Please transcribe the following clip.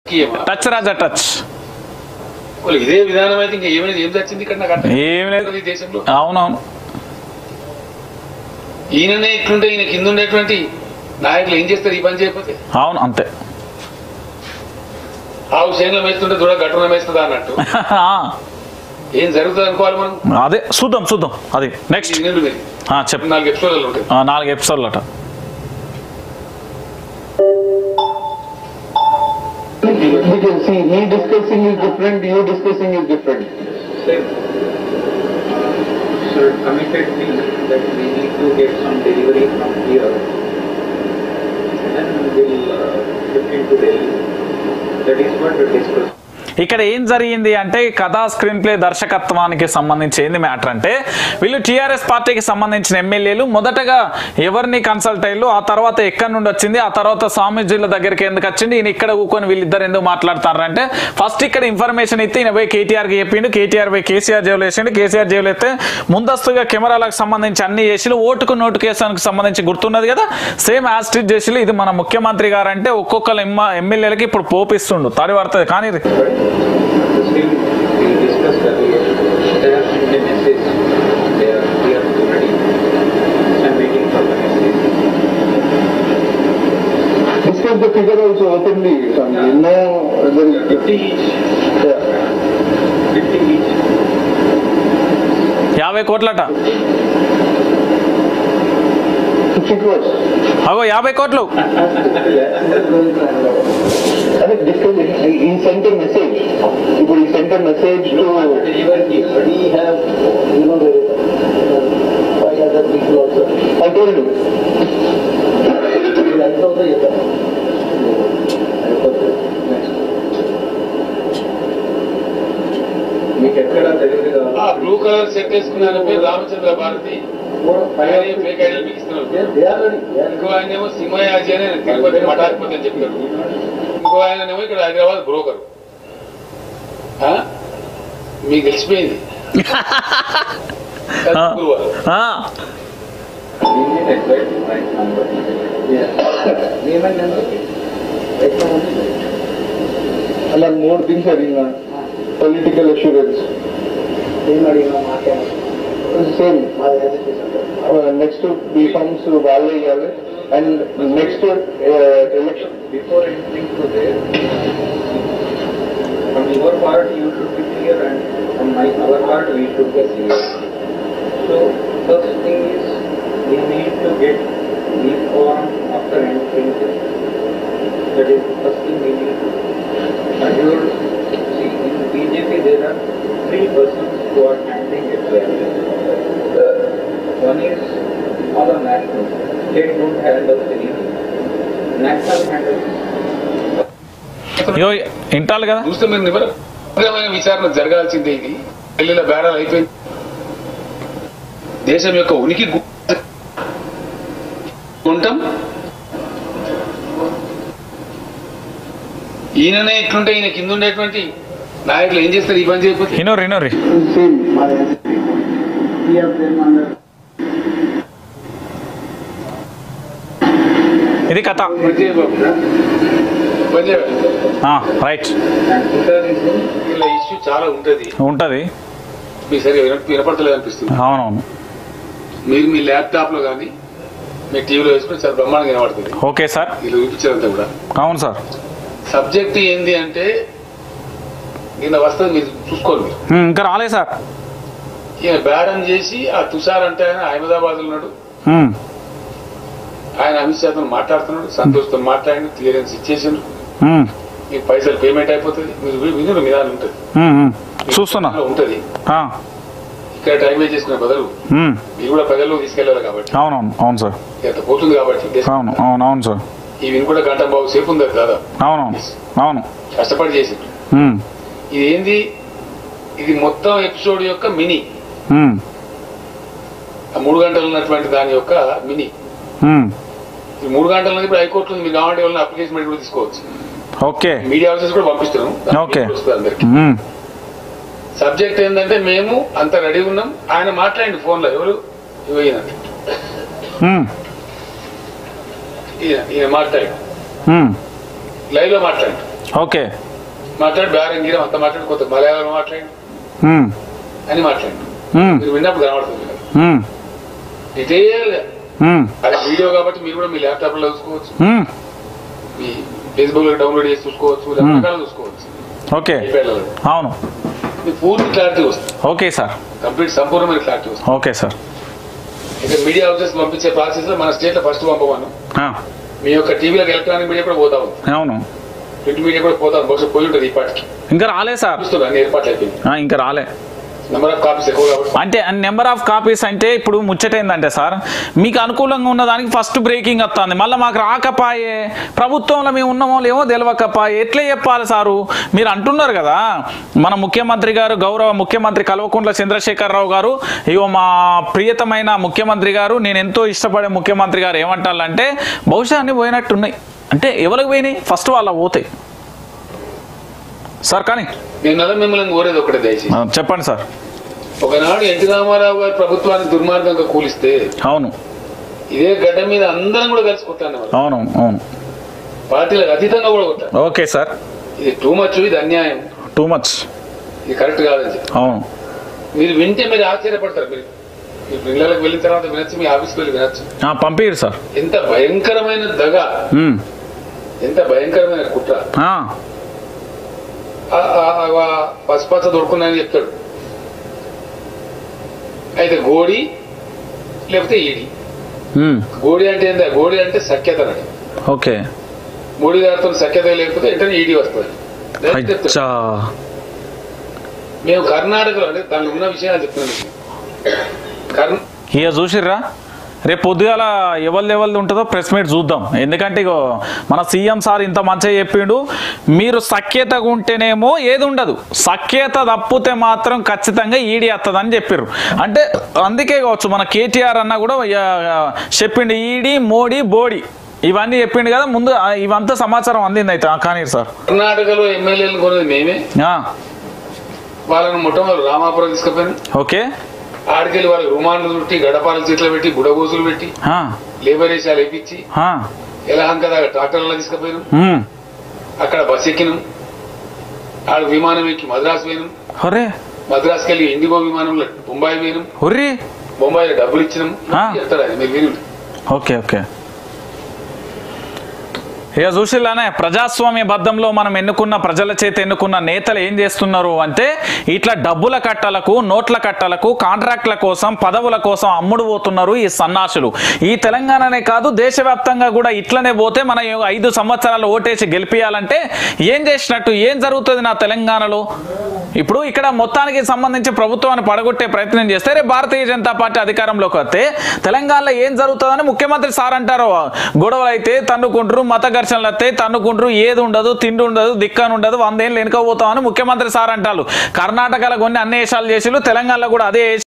రాజకీయమా? Touch రాజా touch వాళ్ళు ఇదే విధానం అయితే ఇంకా ఏమైనా ఏం వచ్చింది ఇక్కడ నాకు అర్థం ఏం లేదు కాదు ఈ దేశంలో అవునవును ఈయననే ఇట్లుంటే ఈయన కింద ఉండేటువంటి నాయకులు ఏం చేస్తారు ఈ పని చేయకపోతే అవును అంతే ఆవు చేనులో మేస్తుంటే దూడ గట్టున మేస్తుందా అన్నట్టు ఏం జరుగుతుంది అనుకోవాలి మనం అదే చూద్దాం చూద్దాం అది నెక్స్ట్ ఈ నిండు మీరు చెప్పు నాలుగు ఎపిసోడ్లు ఉంటాయి ఆ, నాలుగు ఎపిసోడ్లు అట Because see, me discussing is different, you discussing is different. Sir, committed me that we need to get some delivery from here. Then we will uh, shift into Delhi. That is what we discussed. ఇక్కడ ఏం జరిగింది అంటే ఈ కథా screen play దర్శకత్వానికి సంబంధించి ఏంది matter అంటే వీళ్ళు టీఆర్ఎస్ పార్టీకి సంబంధించిన ఎమ్మెల్యేలు మొదటగా ఎవరిని కన్సల్ట్ అయ్యారు ఆ తర్వాత ఎక్కడి నుండి వచ్చింది ఆ తర్వాత స్వామీజీల దగ్గరికి ఎందుకు వచ్చింది ఈయన ఇక్కడ కూకొని వీళ్ళిద్దరు ఎందుకు మాట్లాడతారు అంటే ఫస్ట్ ఇక్కడ ఇన్ఫర్మేషన్ ఇస్తే ఈయన పోయి కేటీఆర్కి చెప్పిండు కేటీఆర్ పోయి కేసీఆర్ జేబులు వేసిండు కేసీఆర్ జేబులు అయితే ముందస్తుగా కెమెరాలకు సంబంధించి అన్ని చేసి ఓటుకు నోటిఫికేషన్కి సంబంధించి గుర్తున్నది కదా సేమ్ యాస్టిట్ చేసి ఇది మన ముఖ్యమంత్రి గారు అంటే ఒక్కొక్కరు ఎమ్మెల్యేలకి ఇప్పుడు పోపిస్తుండు తడి పడుతుంది కానీ But still, we discussed earlier. They have sent a message. They are here already. I'm waiting for the message. Discuss the figure also openly, Swami. No, there is, 50 each. yeah. 50 each. యాభై కోట్లట Fifty crores. అగో యాభై కోట్లు అదే discuss, he he sent a message. ఇప్పుడు he sent a message to. Deliver here. We have, you know, there is five other people also. I told you. That's also yes, sir. మీకు ఎక్కడ delivery ఆ కావాలి blue colour set వేసుకున్న పేరు రామచంద్ర భారతి ఆయన fake Idol మీకు ఇస్తున్నారు ఇంకో ఆయన ఏమో సింహయాజీ అని ఆయన తిరుపతి మఠాధిపతి అని చెప్పారు ఇంకో ఆయననేమో ఇక్కడ హైదరాబాద్ బ్రోకర్ ఆ? మీకు తెలిసిపోయింది ఆ. గురువారు. ఆ, ఎగ్జాక్ట్ రైట్ నంబర్ అలా మూడు థింగ్స్ అడిగినా political assurance same next B forms వాళ్ళే ఇవ్వాలి and next election before entering to there, from your part you should be clear and from my our part we should be clear. So first thing is we need to get the form after entering. That is the first thing we need to assure. See in BJP there are three persons who are handling it well. One is all the national. State don't handle anything. National handles ఇగో వింటారు కదా చూస్తే మీరు నిబరమైన విచారణ జరగాల్సిందే ఇది ఢిల్లీలో బేరాలు అయిపోయింది దేశం యొక్క ఉనికి గు- ఉంటాం ఈయననే ఇట్లుంటే ఈయన కింద ఉండేటువంటి నాయకులు ఏం చేస్తారు ఈ పని చేయకపోతే ఇనోరి ఇనోరి సేమ్ ఇది కథ పని చేయబాబు. పని చేయాలి. Right and Twitter is in వీళ్ళ ఇష్యూ చాలా ఉంటది ఉంటది మీకు సరిగా విన- వినపడతలేదు అనిపిస్తుంది అవునవును మీరు మీ ల్యాప్టాప్ లో కానీ మీ టీవీలో వేసుకుని చాలా బ్రహ్మాండంగా వినపడుతుంది ఓకే సార్ వీళ్ళు చూపించారంతా కూడా అవును సార్ సబ్జెక్ట్ ఏంది అంటే నిన్న వస్తుంది మీరు చూసుకోండి మీరు ఉమ్, ఇంకా రాలే సార్ ఈయన బేరం చేసి ఆ తుషార్ అంటే ఆయన అహ్మదాబాద్ ఉన్నాడు ఉమ్, ఆయన అమిత్ షాతో మాట్లాడుతున్నాడు సంతోష్తో మాట్లాడి క్లియరెన్స్ ఇచ్చేసిండు ఉమ్, మీకు పైసలు పేమెంట్ అయిపోతుంది మీరు వి- వినుడు విధానం ఉంటుంది ఉమ్, ఉమ్. చూస్తున్నా ఉంటుంది ఆ, ఇక్కడ టైం వేస్ట్ చేసుకునే బదులు ఉమ్, మీరు కూడా ప్రజల్లో తీసుకెళ్లాలి కాబట్టి అవునవును అవును సార్ ఎంత పోతుంది కాబట్టి దేశం. అవును అవును అవును సార్ ఈ విని కూడా గంట బాబు సేపు ఉంది కదా అవునవును అవును కష్టపడి చేసిండు ఉమ్, ఇది ఏంది ఇది మొత్తం ఎపిసోడ్ యొక్క మినీ ఉమ్, ఆ మూడు గంటలు ఉన్నటువంటి దాని యొక్క మినీ ఉమ్. ఈ మూడు గంటల నుంచి ఇప్పుడు హైకోర్టులో ఉంది. మీరు కావాలంటే వాళ్ళని అప్లికేషన్ పెట్టి కూడా తీసుకోవచ్చు ఓకే మీడియా హౌసెస్ కూడా పంపిస్తున్నాం దానికి ఓకే. వస్తుంది అందరికి ఉమ్, సబ్జెక్ట్ ఏంటంటే మేము అంత రెడీ ఉన్నాం ఆయన మాట్లాడండి ఫోన్ లో ఎవరు ఇగో ఈయన ఉమ్, ఈయన ఈయన మాట్లాడు ఉమ్. లైవ్ లో మాట్లాడు ఓకే మాట్లాడి బేరం గీరం అంత మాట్లాడి కొంత మలయాళం మాట్లాడి ఉమ్, అని మాట్లాడి ఉమ్, మీరు విన్నప్పుడు కనబడుతుంది కదా ఉమ్, డీటెయిల్ గా ఉమ్, అది వీడియో కాబట్టి మీరు కూడా మీ ల్యాప్టాప్ లో చూసుకోవచ్చు ఉమ్, మీ ఫేస్బుక్ లో డౌన్లోడ్ చేసి చూసుకోవచ్చు రకరకాల చూసుకోవచ్చు ఓకే ఐప్యాడ్లలో అవును మీ పూర్తి క్లారిటీ వస్తుంది ఓకే సార్ కంప్లీట్ సంపూర్ణమైన క్లారిటీ వస్తుంది ఓకే సార్ ఇక మీడియా హౌసెస్ పంపించే ప్రాసెస్ లో మన స్టేట్ లో ఫస్ట్ పంపమను ఆ, మీ యొక్క టీవీలకు ఎలక్ట్రానిక్ మీడియా కూడా పోతా ఉంది అవును ప్రింట్ మీడియా కూడా పోతా ఉంది బహుశా పోయి ఉంటుంది ఈ పాటికి ఇంకా రాలే సార్ చూస్తున్నారు అన్ని ఏర్పాట్లు అయిపోయింది ఆ, ఇంకా రాలే నెంబర్ ఆఫ్ కాపీస్ ఎక్కువ కాబట్టి అంటే నెంబర్ ఆఫ్ కాపీస్ అంటే ఇప్పుడు ముచ్చట ఏంటంటే సార్ మీకు అనుకూలంగా ఉన్న దానికి ఫస్ట్ బ్రేకింగ్ వస్తుంది మళ్ళీ మాకు రాకపాయే ప్రభుత్వంలో మేము ఉన్నామో లేమో తెలియకపాయే ఎట్లా చెప్పాలి సారు మీరు అంటున్నారు కదా మన ముఖ్యమంత్రి గారు గౌరవ ముఖ్యమంత్రి కల్వకుంట్ల చంద్రశేఖరరావు గారు ఇగో మా ప్రియతమైన ముఖ్యమంత్రి గారు నేను ఎంతో ఇష్టపడే ముఖ్యమంత్రి గారు ఏమంటారంటే బహుశా అన్ని పోయినట్టున్నాయి అంటే ఎవరికి పోయినాయి ఫస్ట్ వాళ్ళ పోతాయి సార్ కానీ నేను నెల మిమ్మల్ని కోరేది ఒకటే దయచేసి ఆ, చెప్పండి సార్ ఒకనాడు ఎన్టీ రామారావు గారు ప్రభుత్వాన్ని దుర్మార్గంగా కూలిస్తే అవును ఇదే గడ్డ మీద అందరం కూడా కలిసి కొట్టాను వాళ్ళు అవును అవును పార్టీలకు అతీతంగా కూడా కొట్టాను ఓకే సార్ ఇది టూ మచ్ ఇది అన్యాయం టూ మచ్ ఇది కరెక్ట్ కాదని చెప్పి అవును మీరు వింటే మీరు ఆశ్చర్యపడతారు మీరు మీ పిల్లలకు వెళ్ళిన తర్వాత వినొచ్చు మీ ఆఫీస్కి వెళ్ళి వినొచ్చు ఆ, పంపియ్యరు సార్ ఎంత భయంకరమైన దగ ఉమ్. ఎంత భయంకరమైన కుట్ర ఆ, ఆ- ఆ- ఆ పసుపచ్చ దొరుకున్నాయని చెప్తాడు అయితే గోడి లేకపోతే ఈడి ఉమ్. గోడి అంటే ఏంటో గోడి అంటే సఖ్యత అన్నట్టు ఓకే మోడీ గారితో సఖ్యత లేకపోతే వెంటనే ఈడీ వస్తుంది Direct చెప్తాడు. అచ్చా మేము కర్ణాటకలో అంటే దానిలో ఉన్న విషయాలు చెప్తున్నాను మీకు. కర్ణ ఇక చూసిర్రా రేపు పొద్దుగాల ఎవరిది ఎవరిది ఉంటుందో ప్రెస్ మీట్ చూద్దాం ఎందుకంటే ఇగో మన సీఎం సార్ ఇంత మంచిగా చెప్పిండు మీరు సఖ్యతగా ఉంటేనేమో ఏది ఉండదు సఖ్యత తప్పితే మాత్రం ఖచ్చితంగా ఈడీ వస్తుందని చెప్పారు అంటే అందుకే కావచ్చు మన కేటీఆర్ అన్న కూడా ఆ, ఆ, చెప్పిండు ఈడీ మోడీ బోడీ ఇవన్నీ చెప్పిండు కదా ముందు ఆ, ఇవంతా సమాచారం అందింది అయితే ఆ, కానీ సార్ కర్ణాటకలో ఎమ్మెల్యేలు కొనేది మేమే ఆ, వాళ్ళని మొట్టమొదటి రామాపురం తీసుకుపోయాను ఓకే ఆడికెళ్ళి వాళ్ళకి రుమాన్లు చుట్టి గడపాల చేతిలో పెట్టి బుడగోసులు పెట్టి ఆ, లేబర్ వేసాలు వేపించి ఆ, ఎలహంక దాకా ట్రాక్టర్లో తీసుకుపోయాను ఉమ్. అక్కడ బస్ ఎక్కినాం ఆడ విమానం ఎక్కి మద్రాసు పోయినాం ఒరే మద్రాసుకి వెళ్ళి ఇండిగో విమానంలో బొంబాయి పోయినాం ఒర్రి బొంబాయిలో డబ్బులు ఇచ్చినాం ఆ. చెప్తాడు అది మీరు విని ఓకే ఓకే ఇక చూసిల్లానే ప్రజాస్వామ్య బద్దంలో మనం ఎన్నుకున్న ప్రజల చేత ఎన్నుకున్న నేతలు ఏం చేస్తున్నారు అంటే ఇట్లా డబ్బుల కట్టలకు నోట్ల కట్టలకు కాంట్రాక్ట్ల కోసం పదవుల కోసం అమ్ముడు పోతున్నారు ఈ సన్నాసులు ఈ తెలంగాణనే కాదు దేశవ్యాప్తంగా కూడా ఇట్లనే పోతే మన ఈ ఐదు సంవత్సరాలు ఓటేసి గెలిపియాలంటే ఏం చేసినట్టు ఏం జరుగుతుంది నా తెలంగాణలో ఇప్పుడు ఇక్కడ మొత్తానికి సంబంధించి ప్రభుత్వాన్ని పడగొట్టే ప్రయత్నం చేస్తే రేపు భారతీయ జనతా పార్టీ అధికారంలోకి వస్తే తెలంగాణలో ఏం జరుగుతుందని ముఖ్యమంత్రి సార్ అంటారు గొడవలు అయితే తన్నుకుంటారు మత ఘర్షణలు వస్తే తన్నుకుంటారు ఏది ఉండదు తిండి ఉండదు దిక్కని ఉండదు వందేళ్ళు వెనుకపోతామని ముఖ్యమంత్రి సార్ అంటారు కర్ణాటకలో కొన్ని అన్ని వేషాలు చేసిళ్ళు తెలంగాణలో కూడా అదే